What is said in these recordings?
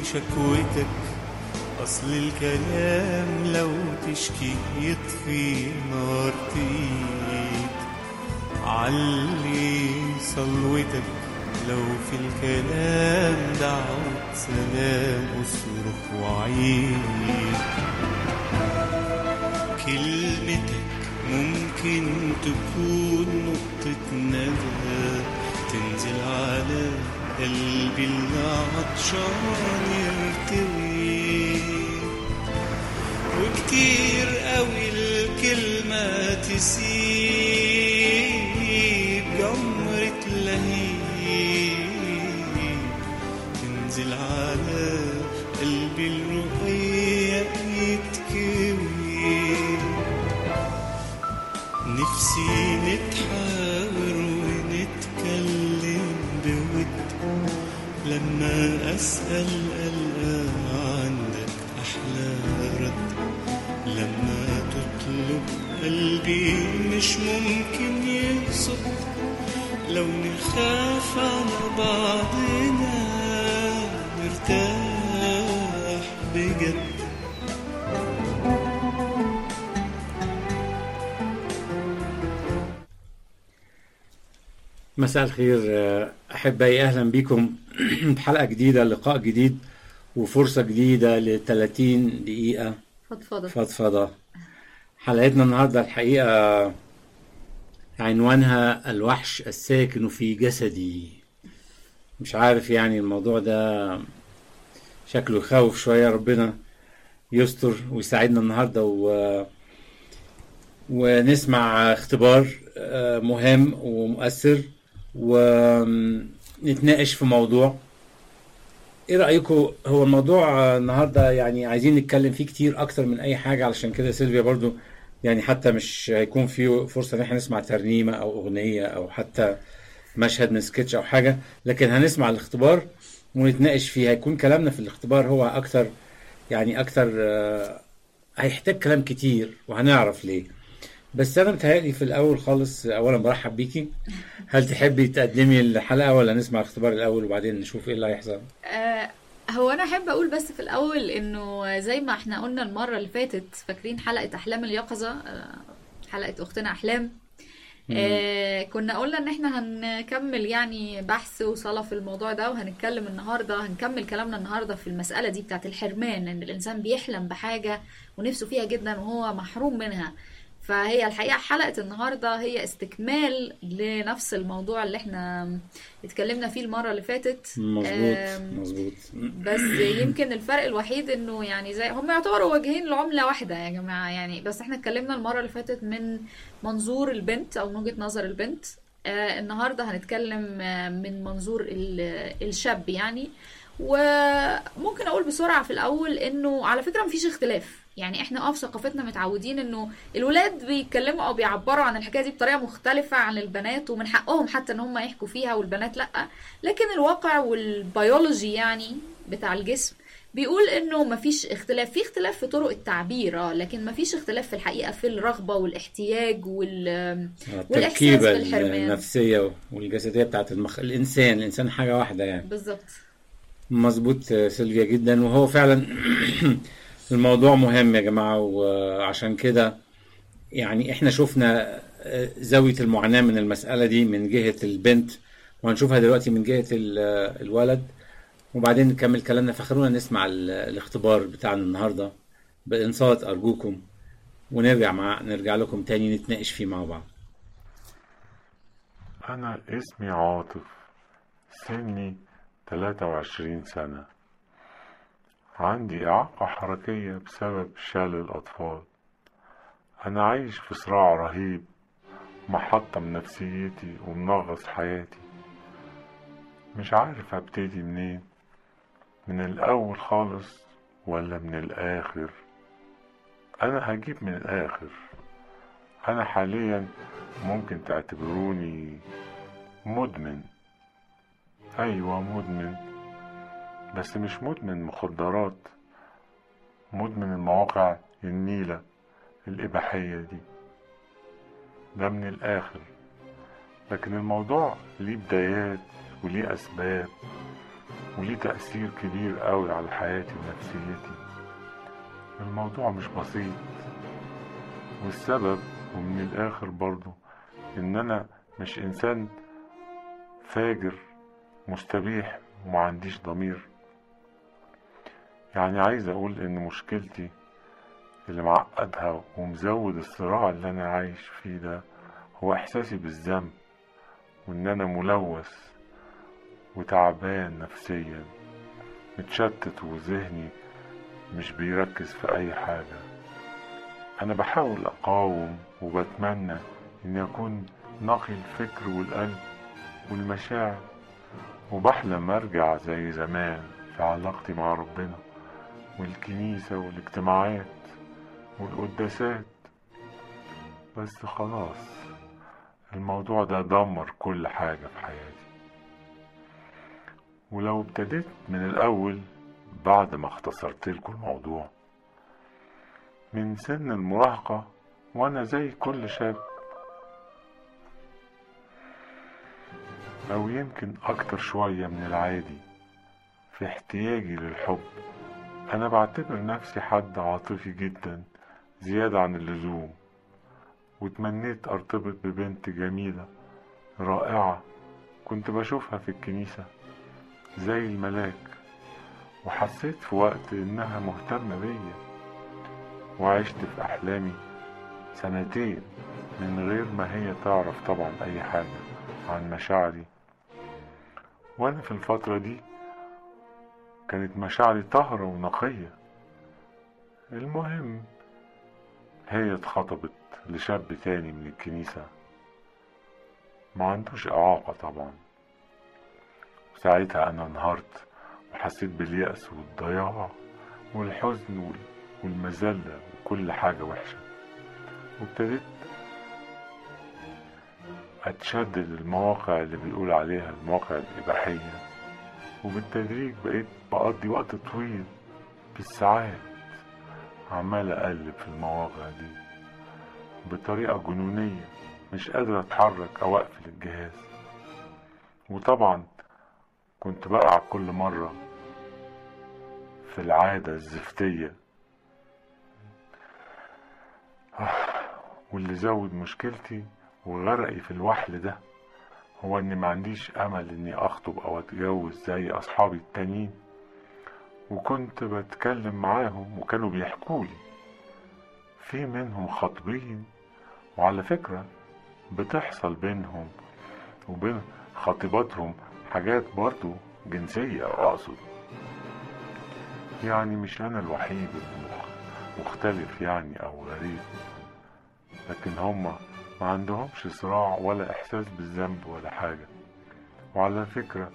شكوتك أصل الكلام لو تشكي يطفي نار تقيد علي صلوتك لو في الكلام دعوة سلام اصرخ وعيد كلمتك ممكن تكون نقطة ندى تنزل على قلبي اللي عطشان يرتوي وكتير قوي الكلمة تسيب جمرة لهيب تنزل على قلبي الرقيق يتكوي نفسي نتحاور ونتكلم بود لما أسأل ألقى عندك أحلى رد لما تطلب قلبي مش ممكن يقصد لو نخاف على بعضنا نرتاح بجد مساء الخير آه، أحبائي أهلا بكم بحلقة جديدة لقاء جديد وفرصة جديدة ل 30 دقيقة فضفضة فضفضة حلقتنا النهاردة الحقيقة عنوانها الوحش الساكن في جسدي مش عارف يعني الموضوع ده شكله يخوف شوية ربنا يستر ويساعدنا النهاردة و... ونسمع اختبار آه، مهم ومؤثر ونتناقش في موضوع ايه رأيكم هو الموضوع آه، النهارده يعني عايزين نتكلم فيه كتير اكتر من اي حاجة علشان كده سيلفيا برضو يعني حتى مش هيكون في فرصة ان احنا نسمع ترنيمة او اغنية او حتى مشهد من سكتش او حاجة لكن هنسمع الاختبار ونتناقش فيه هيكون كلامنا في الاختبار هو اكتر يعني اكتر آه، هيحتاج كلام كتير وهنعرف ليه بس انا متهيألي في الاول خالص اولا برحب بيكي هل تحبي تقدمي الحلقة ولا نسمع الاختبار الاول وبعدين نشوف ايه اللي هيحصل آه هو انا احب اقول بس في الاول انه زي ما احنا قلنا المره اللي فاتت فاكرين حلقه احلام اليقظه آه حلقه اختنا احلام آه كنا قلنا ان احنا هنكمل يعني بحث وصلاة في الموضوع ده وهنتكلم النهارده هنكمل كلامنا النهارده في المسألة دي بتاعت الحرمان ان الانسان بيحلم بحاجة ونفسه فيها جدا وهو محروم منها فهي الحقيقة حلقة النهاردة هي استكمال لنفس الموضوع اللي احنا اتكلمنا فيه المرة اللي فاتت مظبوط آم، مظبوط بس يمكن الفرق الوحيد انه يعني زي هم يعتبروا وجهين لعملة واحدة يا جماعة يعني بس احنا اتكلمنا المرة اللي فاتت من منظور البنت او من وجهة نظر البنت آه النهاردة هنتكلم آه من منظور ال- الشاب يعني وممكن اقول بسرعة في الاول انه على فكرة مفيش اختلاف يعني احنا اه في ثقافتنا متعودين انه الولاد بيتكلموا او بيعبروا عن الحكايه دي بطريقه مختلفه عن البنات ومن حقهم حتى ان هم يحكوا فيها والبنات لا لكن الواقع والبيولوجي يعني بتاع الجسم بيقول انه مفيش اختلاف في اختلاف في طرق التعبير اه لكن مفيش اختلاف في الحقيقه في الرغبه والاحتياج وال والاحساس التركيبة بالحرمان النفسية والجسدية بتاعت المخ... الإنسان الإنسان حاجة واحدة يعني بالظبط مظبوط آه، سيلفيا جدا وهو فعلا الموضوع مهم يا جماعة وعشان كده يعني احنا شفنا آه، زاوية المعاناة من المسألة دي من جهة البنت وهنشوفها دلوقتي من جهة ال- آه، الولد وبعدين نكمل كلامنا فخلونا نسمع ال- الاختبار بتاعنا النهاردة بإنصات أرجوكم ونرجع مع نرجع لكم تاني نتناقش فيه مع بعض أنا اسمي عاطف سني 23 سنة عندي إعاقة حركية بسبب شلل الأطفال أنا عايش في صراع رهيب محطم نفسيتي ومنغص حياتي مش عارف أبتدي منين من الأول خالص ولا من الآخر أنا هجيب من الآخر أنا حاليا ممكن تعتبروني مدمن أيوة مدمن بس مش مدمن مخدرات مدمن المواقع النيلة الإباحية دي ده من الآخر لكن الموضوع ليه بدايات وليه أسباب وليه تأثير كبير قوي على حياتي ونفسيتي الموضوع مش بسيط والسبب ومن الآخر برضو إن أنا مش إنسان فاجر مستبيح وما عنديش ضمير يعني عايز أقول إن مشكلتي اللي معقدها ومزود الصراع اللي أنا عايش فيه ده هو إحساسي بالذنب وإن أنا ملوث وتعبان نفسيا متشتت وذهني مش بيركز في أي حاجة أنا بحاول أقاوم وبتمنى إني أكون نقي الفكر والقلب والمشاعر وبحلم أرجع زي زمان في علاقتي مع ربنا والكنيسة والاجتماعات والقداسات بس خلاص الموضوع ده دمر كل حاجة في حياتي ولو ابتديت من الأول بعد ما اختصرت لكم الموضوع من سن المراهقة وأنا زي كل شاب أو يمكن أكتر شوية من العادي في احتياجي للحب أنا بعتبر نفسي حد عاطفي جدا زيادة عن اللزوم وتمنيت أرتبط ببنت جميلة رائعة كنت بشوفها في الكنيسة زي الملاك وحسيت في وقت إنها مهتمة بيا وعشت في أحلامي سنتين من غير ما هي تعرف طبعا أي حاجة عن مشاعري وأنا في الفترة دي كانت مشاعري طاهرة ونقية المهم هي اتخطبت لشاب تاني من الكنيسة ما عندوش إعاقة طبعا ساعتها أنا انهارت وحسيت باليأس والضياع والحزن وال- والمذلة وكل حاجة وحشة وابتديت أتشدد المواقع اللي بيقول عليها المواقع الإباحية وبالتدريج بقيت بقضي وقت طويل بالساعات عمال أقلب في المواقع دي بطريقة جنونية مش قادر أتحرك أو أقفل الجهاز وطبعا كنت بقع كل مرة في العادة الزفتية آه، واللي زود مشكلتي وغرقي في الوحل ده هو اني ما عنديش امل اني اخطب او اتجوز زي اصحابي التانيين وكنت بتكلم معاهم وكانوا بيحكولي في منهم خاطبين وعلى فكرة بتحصل بينهم وبين خطيباتهم حاجات برضو جنسية أقصد يعني مش أنا الوحيد المخ- مختلف يعني أو غريب لكن هما ما عندهمش صراع ولا إحساس بالذنب ولا حاجة وعلى فكرة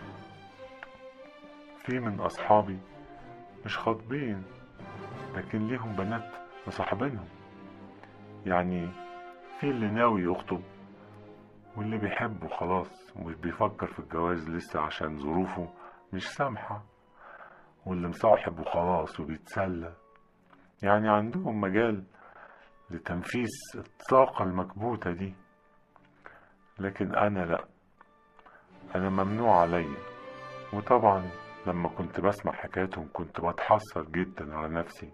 في من أصحابي مش خاطبين لكن ليهم بنات مصاحبينهم يعني في اللي ناوي يخطب واللي بيحبه خلاص ومش بيفكر في الجواز لسه عشان ظروفه مش سامحة واللي مصاحب وخلاص وبيتسلى يعني عندهم مجال لتنفيذ الطاقة المكبوتة دي لكن أنا لأ أنا ممنوع عليا وطبعا لما كنت بسمع حكايتهم كنت بتحسر جدا على نفسي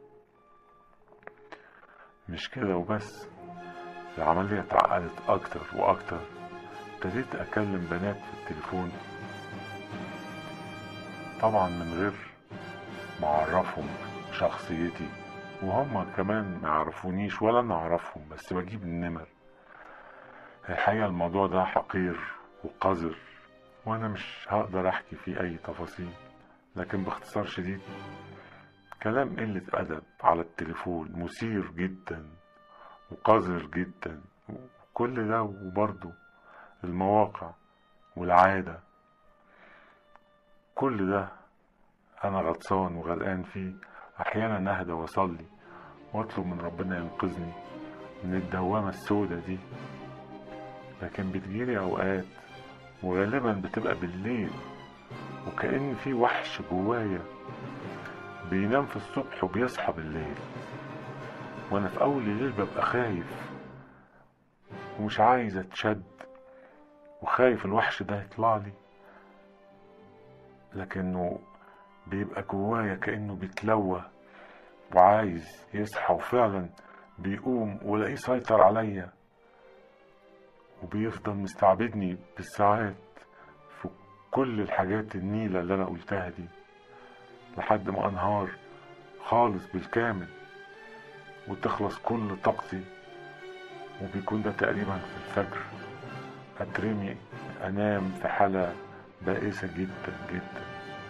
مش كده وبس العملية اتعقدت أكتر وأكتر ابتديت أكلم بنات في التليفون طبعا من غير ما أعرفهم شخصيتي وهم كمان ما يعرفونيش ولا أنا أعرفهم بس بجيب النمر الحقيقة الموضوع ده حقير وقذر وأنا مش هقدر أحكي فيه أي تفاصيل لكن باختصار شديد كلام قلة أدب على التليفون مثير جدا وقذر جدا وكل ده وبرضه المواقع والعادة كل ده أنا غطسان وغرقان فيه أحيانا أهدى وأصلي وأطلب من ربنا ينقذني من الدوامة السودة دي لكن بتجيلي أوقات وغالبا بتبقى بالليل وكأن في وحش جوايا بينام في الصبح وبيصحى بالليل وانا في اول الليل ببقى خايف ومش عايز اتشد وخايف الوحش ده يطلع لي لكنه بيبقى جوايا كأنه بيتلوى وعايز يصحى وفعلا بيقوم ولاقيه سيطر عليا وبيفضل مستعبدني بالساعات في كل الحاجات النيلة اللي أنا قلتها دي لحد ما أنهار خالص بالكامل وتخلص كل طاقتي وبيكون ده تقريبا في الفجر أترمي أنام في حالة بائسة جدا جدا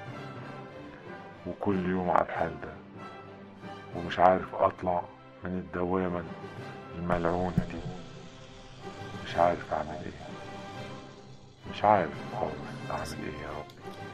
وكل يوم على الحال ده ومش عارف أطلع من الدوامة الملعونة دي مش عارف أعمل إيه مش عارف خالص أعمل إيه يا رب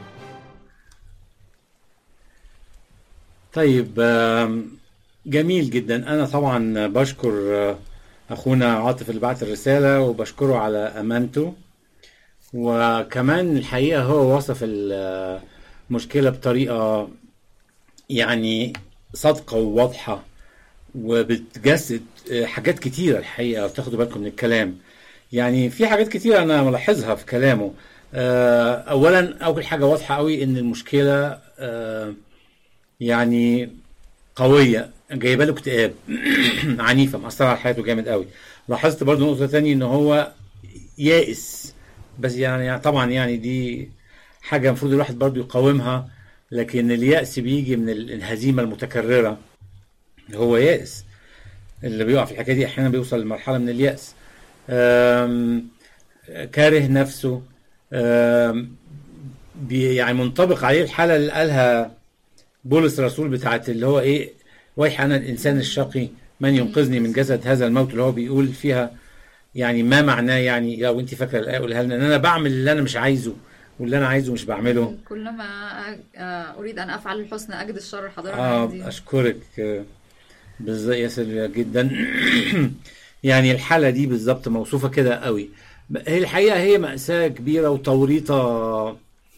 طيب آم، جميل جدا انا طبعا بشكر آه، اخونا عاطف اللي بعت الرساله وبشكره على امانته وكمان الحقيقه هو وصف المشكله بطريقه يعني صادقه وواضحه وبتجسد آه، حاجات كتيره الحقيقه تاخدوا بالكم من الكلام يعني في حاجات كتيره انا ملاحظها في كلامه آه، اولا اول حاجه واضحه قوي ان المشكله آه، يعني قوية جايبه له اكتئاب عنيفة مأثرة على حياته جامد قوي لاحظت برضو نقطة تانية ان هو يائس بس يعني, يعني طبعا يعني دي حاجة المفروض الواحد برضو يقاومها لكن اليأس بيجي من ال- الهزيمة المتكررة هو يائس اللي بيقع في الحكاية دي احيانا بيوصل لمرحلة من اليأس أم، كاره نفسه أم، بي- يعني منطبق عليه الحالة اللي قالها بولس الرسول بتاعت اللي هو ايه ويح انا الانسان الشقي من ينقذني من جسد هذا الموت اللي هو بيقول فيها يعني ما معناه يعني لو انت فاكره الايه قولها لنا ان انا بعمل اللي انا مش عايزه واللي انا عايزه مش بعمله كلما آه، اريد ان افعل الحسنى اجد الشر حاضرا اه عندي اشكرك آه، بالظبط يا سيلفيا جدا يعني الحاله دي بالظبط موصوفه كده قوي هي الحقيقه هي ماساه كبيره وتوريطه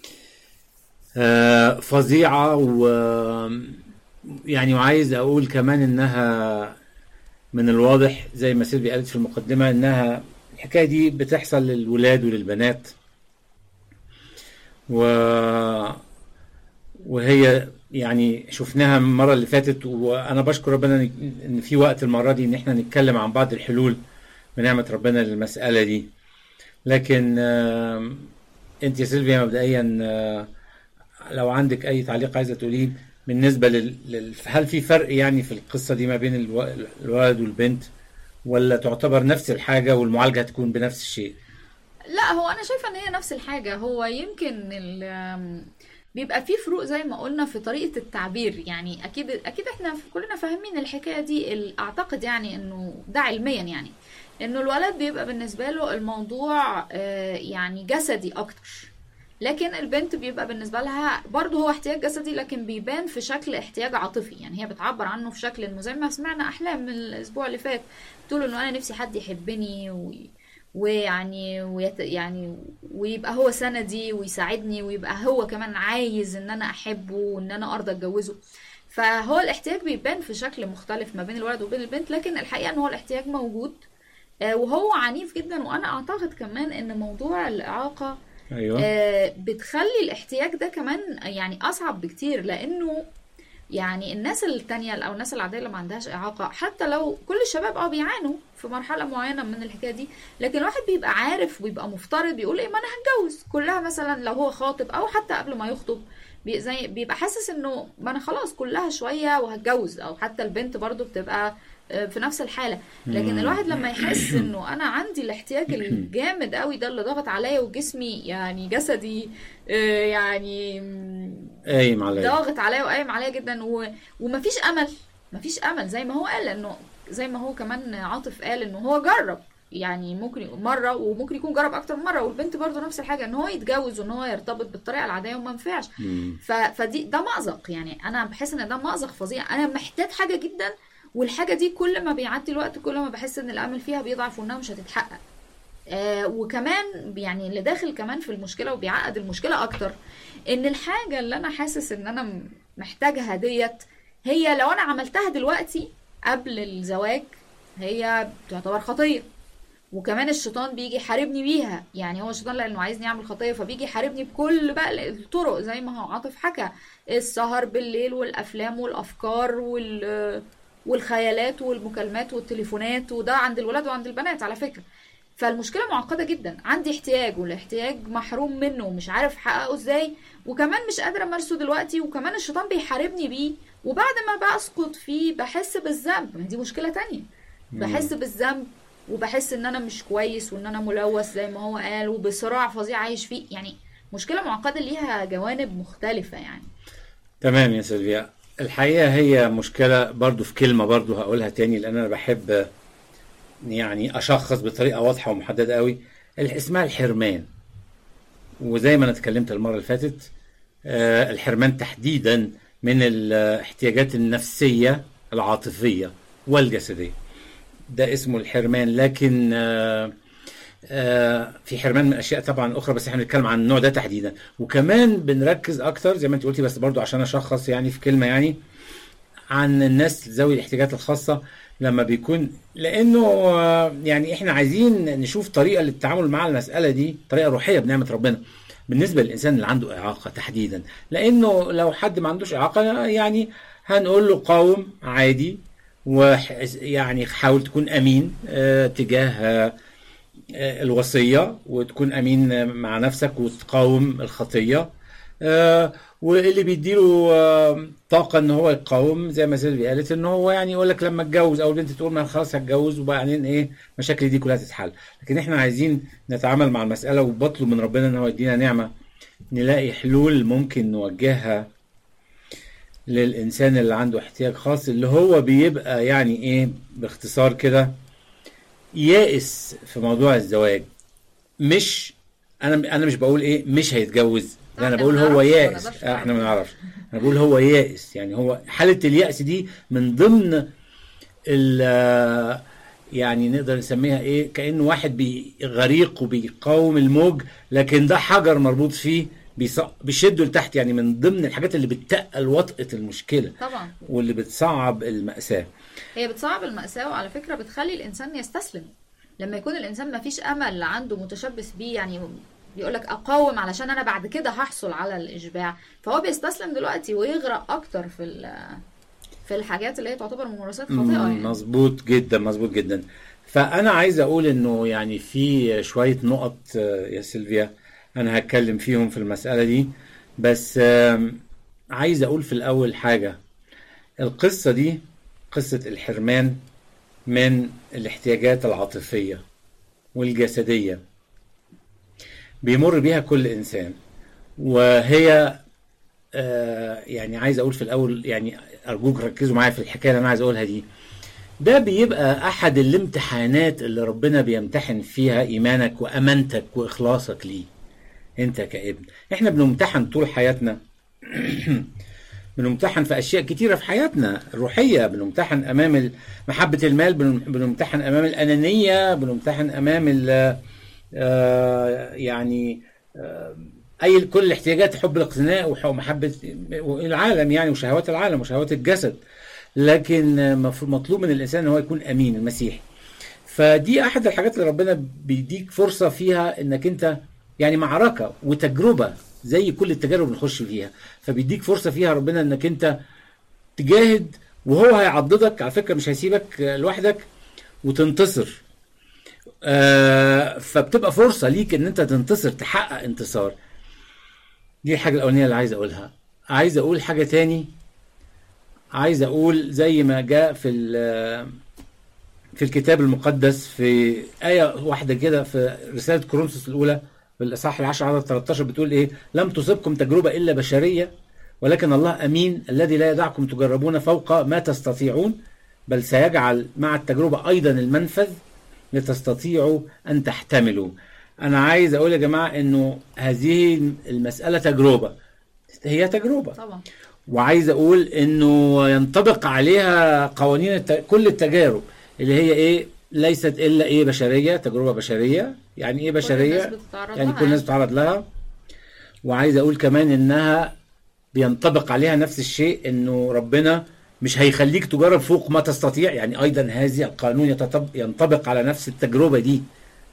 آه، فظيعه و يعني وعايز اقول كمان انها من الواضح زي ما سيلفي قالت في المقدمه انها الحكايه دي بتحصل للولاد وللبنات و وهي يعني شفناها المره اللي فاتت وانا بشكر ربنا ان إن في وقت المره دي ان احنا نتكلم عن بعض الحلول بنعمه ربنا للمساله دي لكن آم، انت يا سيلفيا مبدئيا آه، لو عندك اي تعليق عايزه تقوليه بالنسبه لل... لل... هل في فرق يعني في القصه دي ما بين الو... الولد والبنت ولا تعتبر نفس الحاجه والمعالجه تكون بنفس الشيء لا هو انا شايفه ان هي نفس الحاجه هو يمكن ال آم، بيبقى في فروق زي ما قلنا في طريقه التعبير يعني اكيد اكيد احنا كلنا فاهمين الحكايه دي ال- اعتقد يعني انه ده علميا يعني انه الولد بيبقى بالنسبه له الموضوع آه، يعني جسدي اكتر لكن البنت بيبقى بالنسبه لها برضه هو احتياج جسدي لكن بيبان في شكل احتياج عاطفي يعني هي بتعبر عنه في شكل انه زي ما سمعنا احلام من الاسبوع اللي فات بتقول انه انا نفسي حد يحبني وي ويعني ويت يعني ويبقى هو سندي ويساعدني ويبقى هو كمان عايز ان انا احبه وان انا ارضى اتجوزه فهو الاحتياج بيبان في شكل مختلف ما بين الولد وبين البنت لكن الحقيقه ان هو الاحتياج موجود آه، وهو عنيف جدا وانا اعتقد كمان ان موضوع الاعاقه ايوه آه، بتخلي الاحتياج ده كمان يعني اصعب بكتير لانه يعني الناس التانية او الناس العادية اللي ما عندهاش اعاقة حتى لو كل الشباب اه بيعانوا في مرحلة معينة من الحكاية دي لكن الواحد بيبقى عارف وبيبقى مفترض بيقول ايه ما انا هتجوز كلها مثلا لو هو خاطب او حتى قبل ما يخطب بي زي بيبقى حاسس انه ما انا خلاص كلها شوية وهتجوز او حتى البنت برضو بتبقى آه، في نفس الحالة لكن الواحد لما يحس انه انا عندي الاحتياج الجامد قوي ده اللي ضغط عليا وجسمي يعني جسدي آه، يعني مم، قايم عليا ضاغط عليا وقايم عليا جدا و... ومفيش امل مفيش امل زي ما هو قال انه زي ما هو كمان عاطف قال انه هو جرب يعني ممكن يكون مره وممكن يكون جرب اكتر من مره والبنت برضو نفس الحاجه ان هو يتجوز وان هو يرتبط بالطريقه العاديه وما ينفعش مم. ف... فدي ده مأزق يعني انا بحس ان ده مأزق فظيع انا محتاج حاجه جدا والحاجه دي كل ما بيعدي الوقت كل ما بحس ان الامل فيها بيضعف وانها مش هتتحقق آه وكمان يعني اللي داخل كمان في المشكله وبيعقد المشكله اكتر ان الحاجه اللي انا حاسس ان انا م- محتاجها ديت هي لو انا عملتها دلوقتي قبل الزواج هي تعتبر خطيه وكمان الشيطان بيجي يحاربني بيها يعني هو الشيطان لانه عايزني اعمل خطيه فبيجي يحاربني بكل بقى الطرق زي ما هو عاطف حكى السهر بالليل والافلام والافكار وال والخيالات والمكالمات والتليفونات وده عند الولاد وعند البنات على فكره فالمشكله معقده جدا عندي احتياج والاحتياج محروم منه ومش عارف احققه ازاي وكمان مش قادره امارسه دلوقتي وكمان الشيطان بيحاربني بيه وبعد ما بسقط فيه بحس بالذنب ما دي مشكله تانية بحس بالذنب وبحس ان انا مش كويس وان انا ملوث زي ما هو قال وبصراع فظيع عايش فيه يعني مشكله معقده ليها جوانب مختلفه يعني تمام يا سيلفيا الحقيقة هي مشكلة برضو في كلمة برضو هقولها تاني لأن أنا بحب يعني أشخص بطريقة واضحة ومحددة قوي ال- اسمها الحرمان وزي ما أنا اتكلمت المرة اللي فاتت آه، الحرمان تحديدا من الاحتياجات النفسية العاطفية والجسدية ده اسمه الحرمان لكن آه، آه، في حرمان من اشياء طبعا اخرى بس احنا بنتكلم عن النوع ده تحديدا وكمان بنركز اكتر زي ما انت قلتي بس برضو عشان اشخص يعني في كلمه يعني عن الناس ذوي الاحتياجات الخاصه لما بيكون لانه آه، يعني احنا عايزين نشوف طريقه للتعامل مع المساله دي طريقه روحيه بنعمه ربنا بالنسبه للانسان اللي عنده اعاقه تحديدا لانه لو حد ما عندوش اعاقه يعني هنقول له قاوم عادي ويعني حاول تكون امين آه، تجاه آه، آه، الوصية وتكون أمين آه، مع نفسك وتقاوم الخطية آه، واللي بيديله آه، طاقة ان هو يقاوم زي ما سيلفي قالت ان هو يعني يقول لك لما اتجوز او البنت تقول ما خلاص هتجوز وبعدين ايه مشاكلي دي كلها تتحل لكن احنا عايزين نتعامل مع المسألة وبطلب من ربنا ان هو يدينا نعمة نلاقي حلول ممكن نوجهها للإنسان اللي عنده احتياج خاص اللي هو بيبقى يعني ايه باختصار كده يائس في موضوع الزواج مش انا انا مش بقول ايه مش هيتجوز لا انا إحنا بقول ما هو نعرفش، ما يائس نقدرش آه، احنا ما نعرف. نعرفش انا بقول هو يائس يعني هو حالة اليأس دي من ضمن ال يعني نقدر نسميها ايه كأنه واحد بي- غريق وبيقاوم الموج لكن ده حجر مربوط فيه بيص- بيشده لتحت يعني من ضمن الحاجات اللي بتقل وطأة المشكلة طبعا واللي بتصعب المأساة هي بتصعب المأساة وعلى فكرة بتخلي الإنسان يستسلم لما يكون الإنسان ما فيش أمل عنده متشبث بيه يعني بيقول لك أقاوم علشان أنا بعد كده هحصل على الإشباع فهو بيستسلم دلوقتي ويغرق أكتر في ال- في الحاجات اللي هي تعتبر ممارسات خاطئة مم، يعني مظبوط جدا مظبوط جدا فانا عايز اقول انه يعني في شويه نقط آه، يا سيلفيا انا هتكلم فيهم في المساله دي بس آم، عايز اقول في الاول حاجه القصه دي قصه الحرمان من الاحتياجات العاطفيه والجسديه بيمر بيها كل انسان وهي آه، يعني عايز اقول في الاول يعني ارجوك ركزوا معايا في الحكايه اللي انا عايز اقولها دي ده بيبقى احد الامتحانات اللي ربنا بيمتحن فيها ايمانك وامانتك واخلاصك ليه انت كابن احنا بنمتحن طول حياتنا بنمتحن في اشياء كتيره في حياتنا الروحيه بنمتحن امام ال- محبه المال بن- بنمتحن امام الانانيه بنمتحن امام ال- آه، يعني آه، اي كل الاحتياجات حب الاقتناء وح- ومحبه العالم يعني وشهوات العالم وشهوات الجسد لكن آه، مف- مطلوب من الانسان ان هو يكون امين المسيح فدي احد الحاجات اللي ربنا بيديك فرصه فيها انك انت يعني معركه وتجربه زي كل التجارب اللي بنخش فيها فبيديك فرصه فيها ربنا انك انت تجاهد وهو هيعضدك على فكره مش هيسيبك آه، لوحدك وتنتصر آه، فبتبقى فرصه ليك ان انت تنتصر تحقق انتصار دي الحاجه الاولانيه اللي عايز اقولها عايز اقول حاجه تاني عايز اقول زي ما جاء في ال- في الكتاب المقدس في آية واحدة كده في رسالة كورنثوس الأولى في الإصحاح العشر عدد 13 بتقول إيه؟ لم تصبكم تجربة إلا بشرية ولكن الله أمين الذي لا يدعكم تجربون فوق ما تستطيعون بل سيجعل مع التجربة أيضا المنفذ لتستطيعوا أن تحتملوا. أنا عايز أقول يا جماعة إنه هذه المسألة تجربة. هي تجربة. طبعا وعايز اقول انه ينطبق عليها قوانين الت... كل التجارب اللي هي ايه ليست الا ايه بشريه تجربه بشريه يعني ايه كل الناس بشريه بتتعرض يعني لها كل الناس بتتعرض لها وعايز اقول كمان انها بينطبق عليها نفس الشيء انه ربنا مش هيخليك تجرب فوق ما تستطيع يعني ايضا هذه القانون يتطب... ينطبق على نفس التجربه دي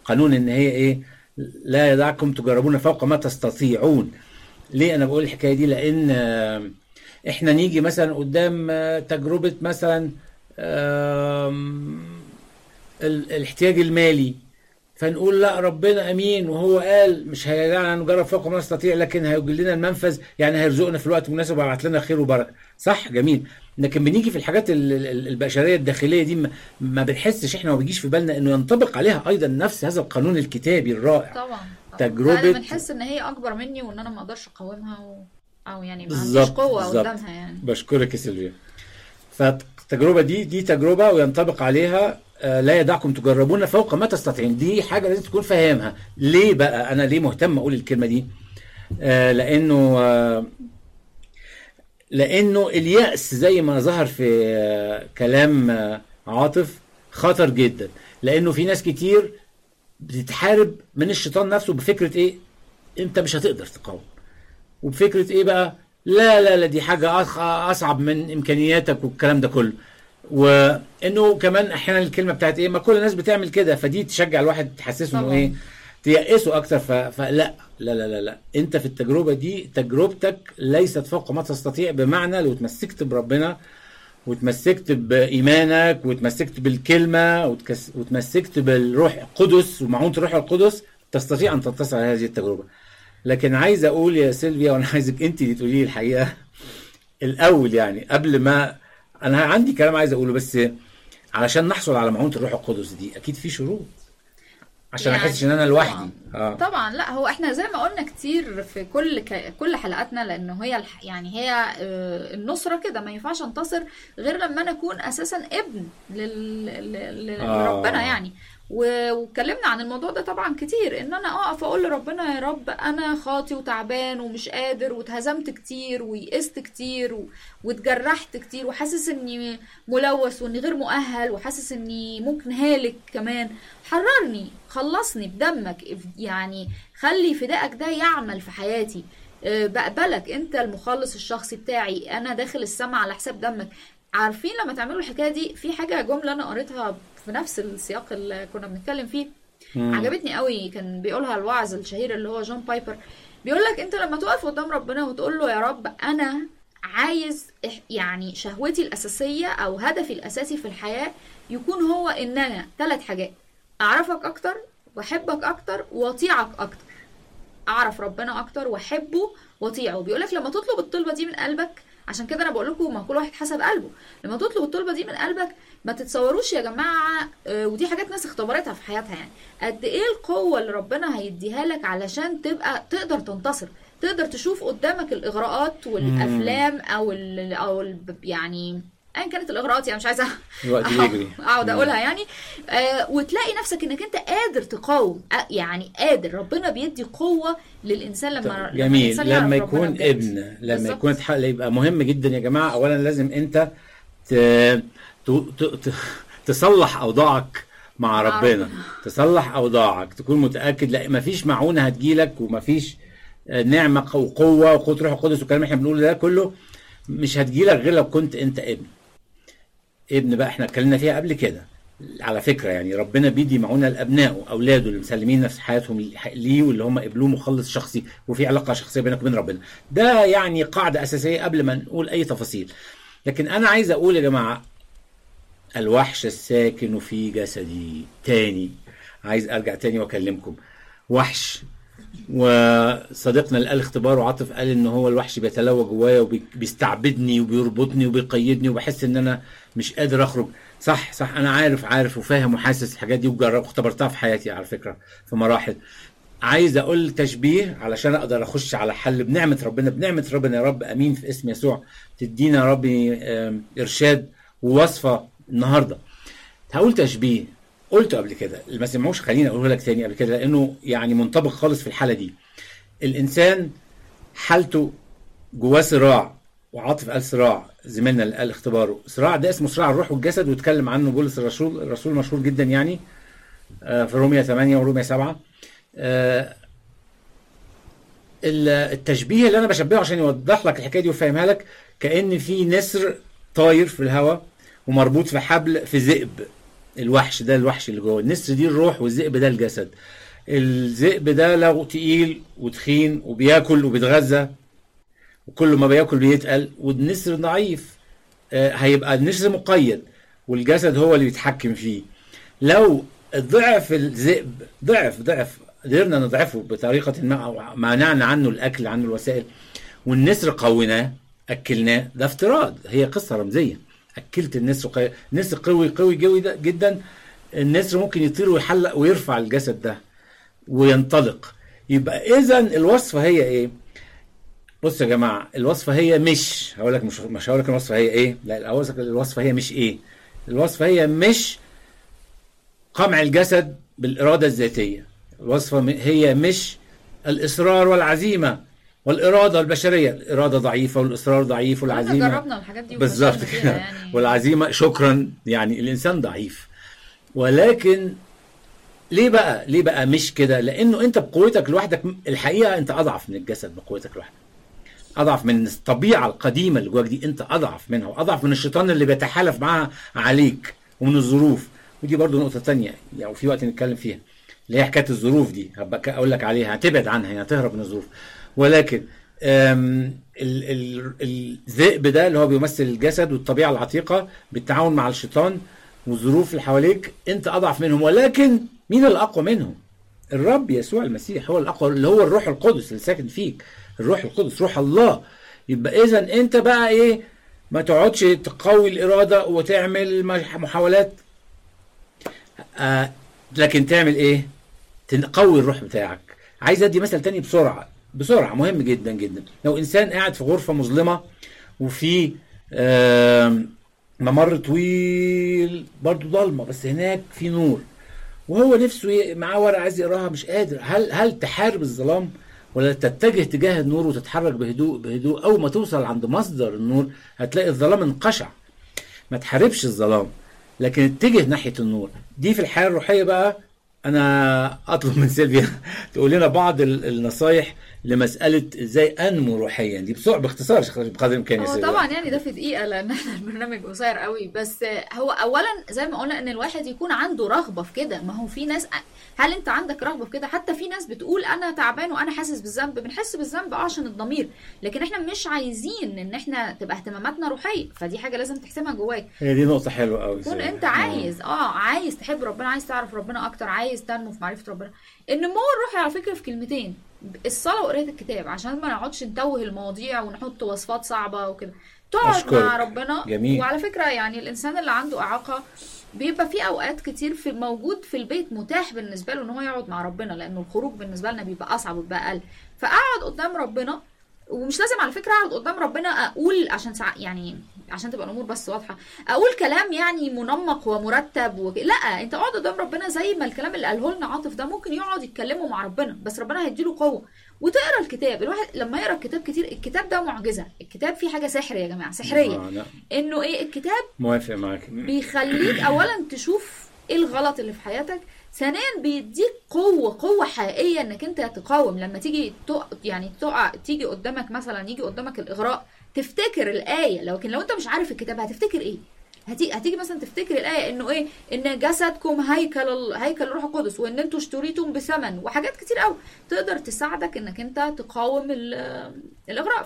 قانون ان هي ايه لا يدعكم تجربون فوق ما تستطيعون ليه انا بقول الحكايه دي لان آه، احنا نيجي مثلا قدام آه، تجربه مثلا آم، ال- الاحتياج المالي فنقول لا ربنا امين وهو قال مش هيدعنا نجرب فوق ما نستطيع لكن هيوجد لنا المنفذ يعني هيرزقنا في الوقت المناسب ويبعت لنا خير وبركه صح جميل لكن بنيجي في الحاجات ال- ال- البشريه الداخليه دي ما- ما بنحسش احنا ما بيجيش في بالنا انه ينطبق عليها ايضا نفس هذا القانون الكتابي الرائع طبعا تجربة- انا بنحس ان هي اكبر مني وان انا ما اقدرش اقاومها و... او يعني ما عنديش بالظبط قوه بالظبط قدامها يعني بشكرك يا سيلفيا فالتجربه دي دي تجربه وينطبق عليها آه، لا يدعكم تجربون فوق ما تستطيعون دي حاجه لازم تكون فاهمها ليه بقى انا ليه مهتم اقول الكلمه دي آه، لانه آه، لانه اليأس زي ما ظهر في آه، كلام آه، عاطف خطر جدا لانه في ناس كتير بتتحارب من الشيطان نفسه بفكره ايه انت مش هتقدر تقاوم وبفكره ايه بقى لا لا لا دي حاجه أخ- اصعب من امكانياتك والكلام ده كله وانه كمان احيانا الكلمه بتاعت ايه ما كل الناس بتعمل كده فدي تشجع الواحد تحسسه انه طبعا. ايه تيأسه اكتر ف... فلا لا لا لا لا انت في التجربه دي تجربتك ليست فوق ما تستطيع بمعنى لو تمسكت بربنا وتمسكت بإيمانك وتمسكت بالكلمة وتكس- وتمسكت بالروح القدس ومعونة الروح القدس تستطيع أن تنتصر على هذه التجربة لكن عايز أقول يا سيلفيا وأنا عايزك أنت اللي تقولي لي الحقيقة الأول يعني قبل ما أنا عندي كلام عايز أقوله بس علشان نحصل على معونة الروح القدس دي أكيد في شروط عشان ما يعني أحسش إن أنا لوحدي طبعاً. آه. طبعا لا هو احنا زي ما قلنا كتير في كل ك... كل حلقاتنا لانه هي الح... يعني هي آه، النصره كده ما ينفعش انتصر غير لما انا اكون اساسا ابن لل... لل... آه. لربنا يعني و- واتكلمنا عن الموضوع ده طبعا كتير ان انا اقف اقول لربنا يا رب انا خاطي وتعبان ومش قادر واتهزمت كتير ويئست كتير و... واتجرحت كتير وحاسس اني ملوث واني غير مؤهل وحاسس اني ممكن هالك كمان حررني خلصني بدمك يعني خلي فدائك ده يعمل في حياتي آه، بقبلك انت المخلص الشخصي بتاعي انا داخل السما على حساب دمك عارفين لما تعملوا الحكايه دي في حاجه جمله انا قريتها في نفس السياق اللي كنا بنتكلم فيه مم. عجبتني قوي كان بيقولها الواعظ الشهير اللي هو جون بايبر بيقول لك انت لما تقف قدام ربنا وتقول له يا رب انا عايز إح- يعني شهوتي الاساسيه او هدفي الاساسي في الحياه يكون هو ان انا ثلاث حاجات اعرفك اكتر واحبك اكتر واطيعك اكتر اعرف ربنا اكتر واحبه واطيعه بيقول لك لما تطلب الطلبه دي من قلبك عشان كده انا بقول لكم ما كل واحد حسب قلبه لما تطلب الطلبه دي من قلبك ما تتصوروش يا جماعه آه، ودي حاجات ناس اختبرتها في حياتها يعني قد ايه القوه اللي ربنا هيديها لك علشان تبقى تقدر تنتصر تقدر تشوف قدامك الاغراءات والافلام او ال او ال يعني ايا كانت الاغراءات يعني مش عايزه الوقت بيجري اقعد اقولها يعني آه وتلاقي نفسك انك انت قادر تقاوم آه يعني قادر ربنا بيدي قوه للانسان لما لما جميل الإنسان يعرف لما ربنا يكون بجد. ابن لما بالظبط. يكون اتحقق يبقى مهم جدا يا جماعه اولا لازم انت ت... ت... ت... ت... تصلح اوضاعك مع مع ربنا ربنا. تصلح اوضاعك تكون متاكد لا مفيش معونه هتجيلك ومفيش آه، نعمه وقوه وقوه روح القدس والكلام اللي احنا بنقوله ده كله مش هتجيلك غير لو كنت انت ابن ابن بقى احنا اتكلمنا فيها قبل كده على فكره يعني ربنا بيدي معونه لابنائه اولاده اللي مسلمين نفس حياتهم ليه واللي هم قبلوه مخلص شخصي وفي علاقه شخصيه بينك وبين ربنا ده يعني قاعده اساسيه قبل ما نقول اي تفاصيل لكن انا عايز اقول يا جماعه الوحش الساكن في جسدي تاني عايز ارجع تاني واكلمكم وحش وصديقنا اللي قال اختبار وعاطف قال ان هو الوحش بيتلوى جوايا وبيستعبدني وبيربطني وبيقيدني وبحس ان انا مش قادر اخرج صح صح انا عارف عارف وفاهم وحاسس الحاجات دي وجرب واختبرتها في حياتي على فكره في مراحل عايز اقول تشبيه علشان اقدر اخش على حل بنعمه ربنا بنعمه ربنا يا رب امين في اسم يسوع تدينا يا رب آم، ارشاد ووصفه النهارده هقول تشبيه قلته قبل كده اللي ما سمعوش خليني اقوله لك تاني قبل كده لانه يعني منطبق خالص في الحاله دي الانسان حالته جواه صراع وعاطف قال صراع زميلنا اللي قال اختباره صراع ده اسمه صراع الروح والجسد واتكلم عنه بولس الرسول الرسول مشهور جدا يعني آه، في روميا 8 وروميا 7 آه، ال- التشبيه اللي انا بشبهه عشان يوضح لك الحكايه دي ويفهمها لك كان في نسر طاير في الهواء ومربوط في حبل في ذئب الوحش ده الوحش اللي جوه النسر دي الروح والذئب ده الجسد الذئب ده لو تقيل وتخين وبياكل وبيتغذى وكل ما بياكل بيتقل والنسر ضعيف آه، هيبقى النسر مقيد والجسد هو اللي بيتحكم فيه لو ضعف الذئب ضعف ضعف قدرنا نضعفه بطريقة ما أو منعنا عنه الأكل عنه الوسائل والنسر قويناه أكلناه ده افتراض هي قصة رمزية أكلت النسر قوي النسر قوي قوي قوي ده جدا النسر ممكن يطير ويحلق ويرفع الجسد ده وينطلق يبقى إذا الوصفة هي إيه؟ بص يا جماعة الوصفة هي مش هقول لك مش مش هقول لك الوصفة هي إيه؟ لا الوصفة الوصفة هي مش إيه؟ الوصفة هي مش قمع الجسد بالإرادة الذاتية الوصفة م- هي مش الإصرار والعزيمة والإرادة البشرية الإرادة ضعيفة والإصرار ضعيف احنا والعزيمة جربنا الحاجات دي بالظبط وفشلنا فيها كده يعني والعزيمة شكرا يعني الإنسان ضعيف ولكن ليه بقى ليه بقى مش كده لأنه أنت بقوتك لوحدك الحقيقة أنت أضعف من الجسد بقوتك لوحدك أضعف من الطبيعة القديمة اللي جواك دي أنت أضعف منها وأضعف من الشيطان اللي بيتحالف معاها عليك ومن الظروف ودي برضو نقطة تانية يعني في وقت نتكلم فيها اللي هي حكاية الظروف دي هبقى أقول لك عليها هتبعد عنها يعني هتهرب من الظروف ولكن أم، ال- ال- الذئب ده اللي هو بيمثل الجسد والطبيعة العتيقة بالتعاون مع الشيطان والظروف اللي حواليك انت اضعف منهم ولكن مين الاقوى منهم الرب يسوع المسيح هو الاقوى اللي هو الروح القدس اللي ساكن فيك الروح القدس روح الله يبقى اذا انت بقى ايه ما تقعدش تقوي الاراده وتعمل مح- محاولات آه لكن تعمل ايه تقوي الروح بتاعك عايز ادي مثل تاني بسرعه بسرعه مهم جدا جدا لو انسان قاعد في غرفه مظلمه وفي آم، ممر طويل برضو ضلمه بس هناك في نور وهو نفسه ي- معاه ورقه عايز يقراها مش قادر هل هل تحارب الظلام ولا تتجه تجاه النور وتتحرك بهدوء بهدوء اول ما توصل عند مصدر النور هتلاقي الظلام انقشع ما تحاربش الظلام لكن اتجه ناحيه النور دي في الحياه الروحيه بقى انا اطلب من سيلفيا تقول لنا بعض ال- النصايح لمساله ازاي انمو روحيا دي بسرعه باختصار بقدر الامكان يا هو سيلفيا طبعا يعني ده في دقيقة لأن احنا البرنامج قصير قوي بس هو أولا زي ما قلنا إن الواحد يكون عنده رغبة في كده ما هو في ناس هل أنت عندك رغبة في كده حتى في ناس بتقول أنا تعبان وأنا حاسس بالذنب بنحس بالذنب اه عشان الضمير لكن احنا مش عايزين إن احنا تبقى اهتماماتنا روحية فدي حاجة لازم تحسمها جواك هي دي نقطه حلوه قوي كون انت عايز اه عايز تحب ربنا عايز تعرف ربنا اكتر عايز تنمو في معرفه ربنا النمو الروحي على فكره في كلمتين الصلاه وقرايه الكتاب عشان ما نقعدش نتوه المواضيع ونحط وصفات صعبه وكده تقعد أشكرك. مع ربنا جميل. وعلى فكره يعني الانسان اللي عنده اعاقه بيبقى في اوقات كتير في موجود في البيت متاح بالنسبه له ان هو يقعد مع ربنا لانه الخروج بالنسبه لنا بيبقى اصعب وبيبقى اقل فقعد قدام ربنا ومش لازم على فكره اقعد قدام ربنا اقول عشان سع... يعني عشان تبقى الامور بس واضحه اقول كلام يعني منمق ومرتب وك... لا انت اقعد قدام ربنا زي ما الكلام اللي قاله لنا عاطف ده ممكن يقعد يتكلموا مع ربنا بس ربنا هيديله قوه وتقرا الكتاب الواحد لما يقرا الكتاب كتير الكتاب ده معجزه الكتاب فيه حاجه سحر يا جماعه سحريه آه لا انه ايه الكتاب موافق معاك بيخليك اولا تشوف ايه الغلط اللي في حياتك ثانيا بيديك قوه قوه حقيقيه انك انت تقاوم لما تيجي تقع يعني تقع تيجي قدامك مثلا يجي قدامك الاغراء تفتكر الايه لكن لو انت مش عارف الكتاب هتفتكر ايه هتيجي هتيجي مثلا تفتكر الايه انه ايه ان جسدكم هيكل ال- هيكل الروح القدس وان انتوا اشتريتم بثمن وحاجات كتير قوي تقدر تساعدك انك انت تقاوم ال- الاغراء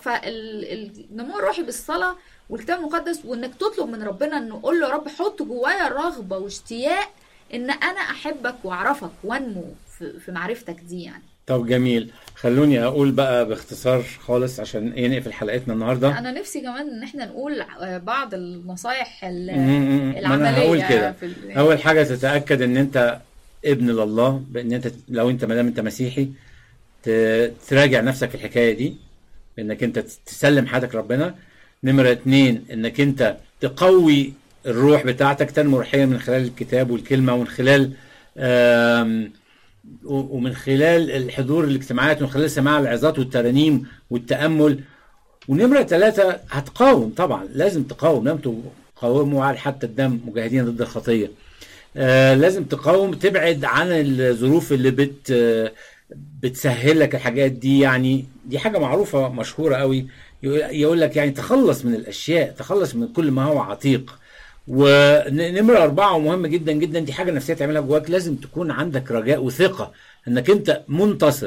فالنمو الروحي بالصلاه والكتاب المقدس وانك تطلب من ربنا انه قول له يا رب حط جوايا رغبه واشتياق ان انا احبك واعرفك وانمو في, في معرفتك دي يعني طب جميل خلوني اقول بقى باختصار خالص عشان ايه نقفل حلقتنا النهارده انا نفسي كمان ان احنا نقول آه، بعض النصايح ال- مم، ما انا العمليه هقول كده في ال- اول حاجه تتاكد ان انت ابن لله بان انت لو انت ما دام انت مسيحي ت- تراجع نفسك في الحكايه دي انك انت تسلم حياتك ربنا نمره اتنين انك انت تقوي الروح بتاعتك تنمو روحيا من خلال الكتاب والكلمه ومن خلال آم، و- ومن خلال الحضور الاجتماعات ومن خلال سماع العظات والترانيم والتامل ونمرة ثلاثة هتقاوم طبعا لازم تقاوم لم تقاوموا على حتى الدم مجاهدين ضد الخطية آه لازم تقاوم تبعد عن الظروف اللي بت آه، بتسهل لك الحاجات دي يعني دي حاجة معروفة مشهورة قوي يقول- يقول لك يعني تخلص من الأشياء تخلص من كل ما هو عتيق ونمرة أربعة ومهمة جدا جدا دي حاجة نفسية تعملها جواك لازم تكون عندك رجاء وثقة إنك أنت منتصر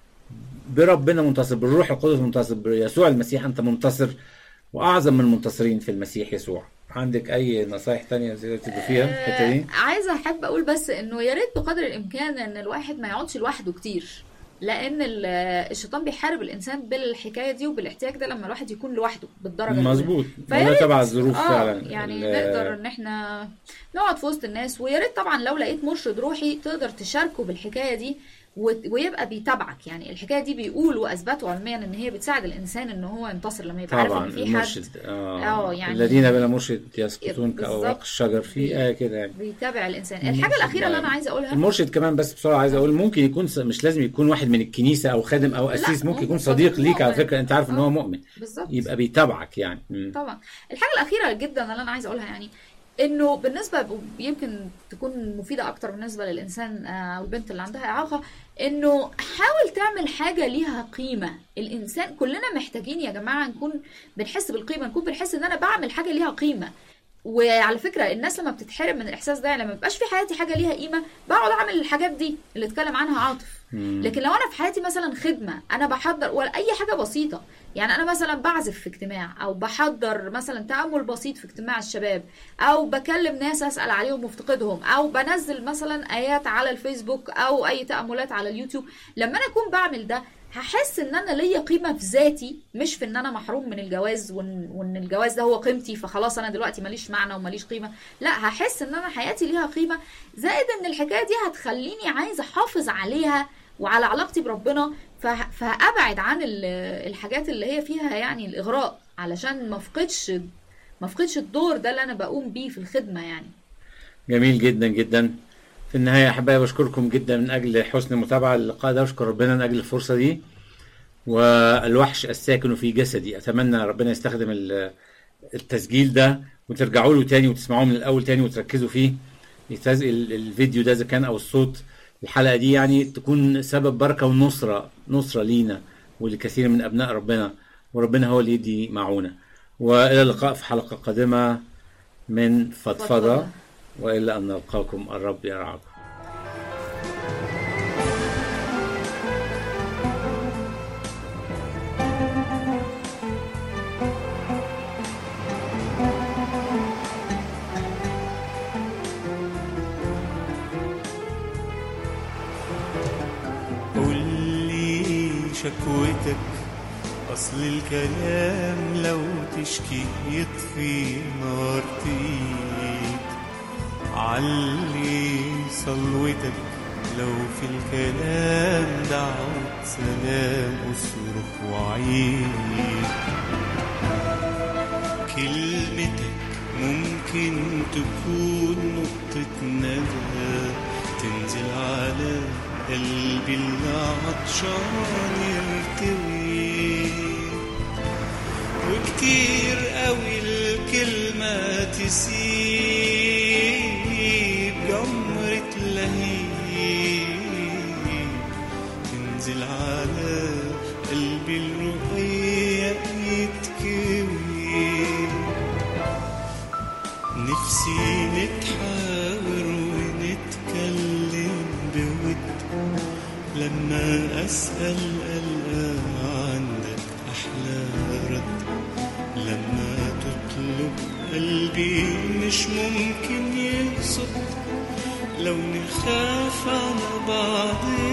بربنا منتصر بالروح القدس منتصر بيسوع المسيح أنت منتصر وأعظم من المنتصرين في المسيح يسوع عندك أي نصايح تانية زي تضيفيها الحتة دي؟ آه، عايزه احب اقول بس انه يا ريت بقدر الامكان ان الواحد ما يقعدش لوحده كتير لان ال- الشيطان بيحارب الانسان بالحكايه دي وبالاحتياج ده لما الواحد يكون لوحده بالدرجه الأولى. مظبوط فيا وده ريت- تبع الظروف اه فعلا يعني ال- نقدر ان احنا نقعد في وسط الناس ويا ريت طبعا لو لقيت مرشد روحي تقدر تشاركه بالحكايه دي و- ويبقى بيتابعك يعني الحكايه دي بيقولوا اثبتوا علميا ان هي بتساعد الانسان ان هو ينتصر لما يبقى عارف طبعا ان في حد المرشد اه, آه، يعني- الذين بلا مرشد يسقطون بالظبط. كأوراق الشجر في آية كده يعني بيتابع الانسان المرشد الحاجه الاخيره اللي يعني. انا عايزه اقولها المرشد كمان بس بسرعه عايز اقول ممكن يكون ص- مش لازم يكون واحد من الكنيسه او خادم او اسيس ممكن ممكن يكون صديق صديق ليك على مؤمن. فكره انت عارف ان هو آه. مؤمن بالظبط يبقى بيتابعك يعني مم. طبعا الحاجه الاخيره جدا اللي انا عايزه اقولها يعني انه بالنسبه ب- يمكن تكون مفيده اكتر بالنسبه للانسان آه، او البنت اللي عندها اعاقه انه حاول تعمل حاجه ليها قيمه الانسان كلنا محتاجين يا جماعه نكون بنحس بالقيمه نكون بنحس ان انا بعمل حاجه ليها قيمه وعلى فكره الناس لما بتتحرم من الاحساس ده لما مبقاش في حياتي حاجه ليها قيمه بقعد اعمل الحاجات دي اللي اتكلم عنها عاطف مم. لكن لو انا في حياتي مثلا خدمه انا بحضر ولا اي حاجه بسيطه يعني انا مثلا بعزف في اجتماع او بحضر مثلا تامل بسيط في اجتماع الشباب او بكلم ناس اسال عليهم وافتقدهم او بنزل مثلا ايات على الفيسبوك او اي تاملات على اليوتيوب لما انا اكون بعمل ده هحس ان انا ليا قيمه في ذاتي مش في ان انا محروم من الجواز وان, وإن الجواز ده هو قيمتي فخلاص انا دلوقتي ماليش معنى وماليش قيمه لا هحس ان انا حياتي ليها قيمه زائد ان الحكايه دي هتخليني عايزه احافظ عليها وعلى علاقتي بربنا فه- فابعد عن ال- الحاجات اللي هي فيها يعني الاغراء علشان ما افقدش ما افقدش الدور ده اللي انا بقوم بيه في الخدمه يعني جميل جدا جدا في النهايه احبائي بشكركم جدا من اجل حسن المتابعه للقاء ده واشكر ربنا من اجل الفرصه دي والوحش الساكن في جسدي اتمنى ربنا يستخدم ال- التسجيل ده وترجعوا له تاني وتسمعوه من الاول تاني وتركزوا فيه يتز... ال- الفيديو ده اذا كان او الصوت الحلقه دي يعني تكون سبب بركه ونصره نصره لينا ولكثير من ابناء ربنا وربنا هو اللي يدي معونه والى اللقاء في حلقه قادمه من فضفضه فضفضة. والى ان نلقاكم الرب يرعاكم قول لي شكوتك أصل الكلام لو تشكي يطفي نار تقيد علي صلوتك لو في الكلام دعوة سلام أصرخ وعيد كلمتك ممكن تكون نقطة ندى تنزل على قلبي اللي عطشان يرتوي وكتير قوي الكلمة تسيب جمرة لهيب تنزل على قلبي الرقيق يتكوي نفسي نتحاور ونتكلم بود لما أسأل ألقى عندك أحلى رد لما تطلب قلبي مش ممكن يقصد لو نخاف على بعض